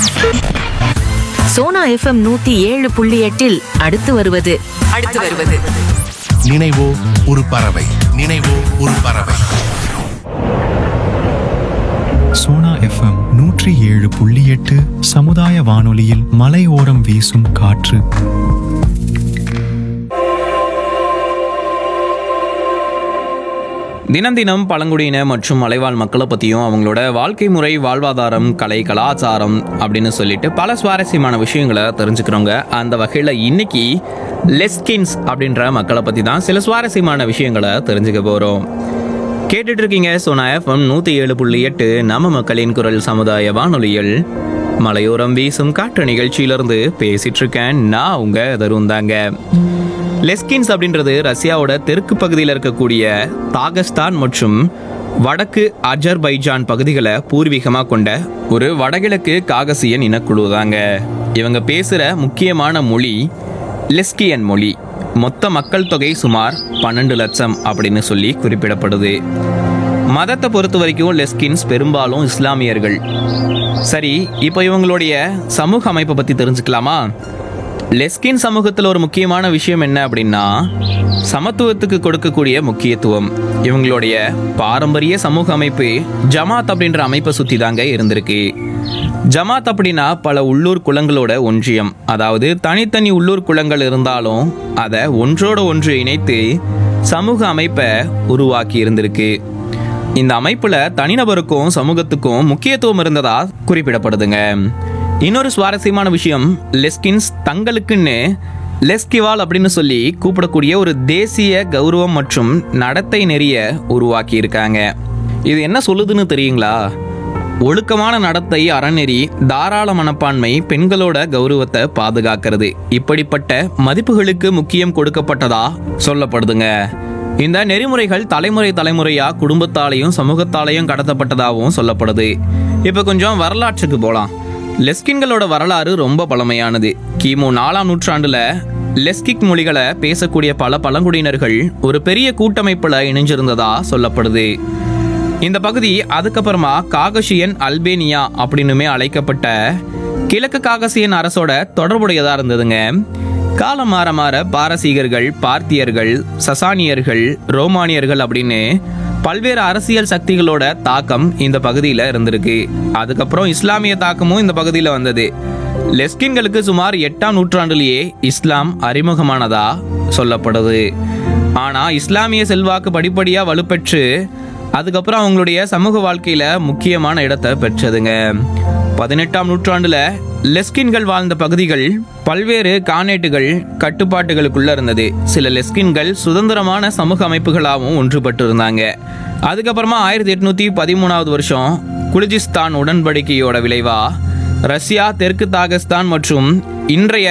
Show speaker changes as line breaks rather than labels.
Sona FM நூத்தி ஏழு புள்ளி எட்டில் அடுத்து வருவது
அடுத்து வருவது
நினைவோ ஒரு பறவை நினைவோ ஒரு பறவை
சோனா எஃப்எம் நூற்றி ஏழு புள்ளி எட்டு சமுதாய வானொலியில் மலையோரம் வீசும் காற்று
தினம் தினம் பழங்குடியின மற்றும் மலைவாழ் மக்களை பற்றியும் அவங்களோட வாழ்க்கை முறை வாழ்வாதாரம் கலை கலாச்சாரம் அப்படின்னு சொல்லிட்டு பல சுவாரஸ்யமான விஷயங்களை தெரிஞ்சுக்கிறோங்க அந்த வகையில் இன்னைக்கு லெஸ்கின்ஸ் அப்படின்ற மக்களை பற்றி தான் சில சுவாரஸ்யமான விஷயங்களை தெரிஞ்சுக்க போகிறோம் கேட்டுட்டு இருக்கீங்க சோனா எஃப்எம் நூற்றி ஏழு புள்ளி எட்டு நம்ம மக்களின் குரல் சமுதாய வானொலியில் மலையோரம் வீசும் காற்று நிகழ்ச்சியிலிருந்து பேசிட்டு இருக்கேன் நான் உங்க தருண் தாங்க லெஸ்கின்ஸ் அப்படின்றது ரஷ்யாவோட தெற்கு பகுதியில் இருக்கக்கூடிய தாகஸ்தான் மற்றும் வடக்கு அஜர்பைஜான் பகுதிகளை பூர்வீகமாக கொண்ட ஒரு வடகிழக்கு காகசியன் இனக்குழு தாங்க இவங்க பேசுகிற முக்கியமான மொழி லெஸ்கியன் மொழி மொத்த மக்கள் தொகை சுமார் பன்னெண்டு லட்சம் அப்படின்னு சொல்லி குறிப்பிடப்படுது மதத்தை பொறுத்த வரைக்கும் லெஸ்கின்ஸ் பெரும்பாலும் இஸ்லாமியர்கள் சரி இப்போ இவங்களுடைய சமூக அமைப்பை பற்றி தெரிஞ்சுக்கலாமா லெஸ்கின் சமூகத்தில் ஒரு முக்கியமான விஷயம் என்ன அப்படின்னா சமத்துவத்துக்கு கொடுக்கக்கூடிய முக்கியத்துவம் இவங்களுடைய பாரம்பரிய சமூக அமைப்பு ஜமாத் அப்படின்ற அமைப்பை சுற்றி தாங்க இருந்திருக்கு ஜமாத் அப்படின்னா பல உள்ளூர் குளங்களோட ஒன்றியம் அதாவது தனித்தனி உள்ளூர் குளங்கள் இருந்தாலும் அதை ஒன்றோட ஒன்று இணைத்து சமூக அமைப்பை உருவாக்கி இருந்திருக்கு இந்த அமைப்புல தனிநபருக்கும் சமூகத்துக்கும் முக்கியத்துவம் இருந்ததா குறிப்பிடப்படுதுங்க இன்னொரு சுவாரஸ்யமான விஷயம் லெஸ்கின்ஸ் தங்களுக்குன்னு லெஸ்கிவால் அப்படின்னு சொல்லி கூப்பிடக்கூடிய ஒரு தேசிய கௌரவம் மற்றும் நடத்தை நெறிய உருவாக்கி இருக்காங்க இது என்ன சொல்லுதுன்னு தெரியுங்களா ஒழுக்கமான நடத்தை அறநெறி தாராள மனப்பான்மை பெண்களோட கௌரவத்தை பாதுகாக்கிறது இப்படிப்பட்ட மதிப்புகளுக்கு முக்கியம் கொடுக்கப்பட்டதா சொல்லப்படுதுங்க இந்த நெறிமுறைகள் தலைமுறை தலைமுறையா குடும்பத்தாலையும் சமூகத்தாலையும் கடத்தப்பட்டதாகவும் சொல்லப்படுது இப்போ கொஞ்சம் வரலாற்றுக்கு போலாம் லெஸ்கின்களோட வரலாறு ரொம்ப பழமையானது கிமு நாலாம் நூற்றாண்டுல லெஸ்கிக் மொழிகளை பேசக்கூடிய பல பழங்குடியினர்கள் ஒரு பெரிய கூட்டமைப்புல இணைஞ்சிருந்ததா சொல்லப்படுது இந்த பகுதி அதுக்கப்புறமா காகசியன் அல்பேனியா அப்படின்னுமே அழைக்கப்பட்ட கிழக்கு காகசியன் அரசோட தொடர்புடையதா இருந்ததுங்க காலம் மாற மாற பாரசீகர்கள் பார்த்தியர்கள் சசானியர்கள் ரோமானியர்கள் அப்படின்னு பல்வேறு அரசியல் சக்திகளோட தாக்கம் இந்த பகுதியில் இருந்திருக்கு அதுக்கப்புறம் இஸ்லாமிய தாக்கமும் இந்த பகுதியில் வந்தது லெஸ்கின்களுக்கு சுமார் எட்டாம் நூற்றாண்டிலேயே இஸ்லாம் அறிமுகமானதா சொல்லப்படுது ஆனா இஸ்லாமிய செல்வாக்கு படிப்படியா வலுப்பெற்று அதுக்கப்புறம் அவங்களுடைய சமூக வாழ்க்கையில முக்கியமான இடத்தை பெற்றதுங்க பதினெட்டாம் நூற்றாண்டுல லெஸ்கின்கள் வாழ்ந்த பகுதிகள் பல்வேறு கானேட்டுகள் கட்டுப்பாட்டுகளுக்குள்ள இருந்தது சில லெஸ்கின்கள் சுதந்திரமான சமூக அமைப்புகளாகவும் ஒன்றுபட்டு இருந்தாங்க அதுக்கப்புறமா ஆயிரத்தி எட்நூத்தி பதிமூணாவது வருஷம் குலுஜிஸ்தான் உடன்படிக்கையோட விளைவா ரஷ்யா தெற்கு தாகஸ்தான் மற்றும் இன்றைய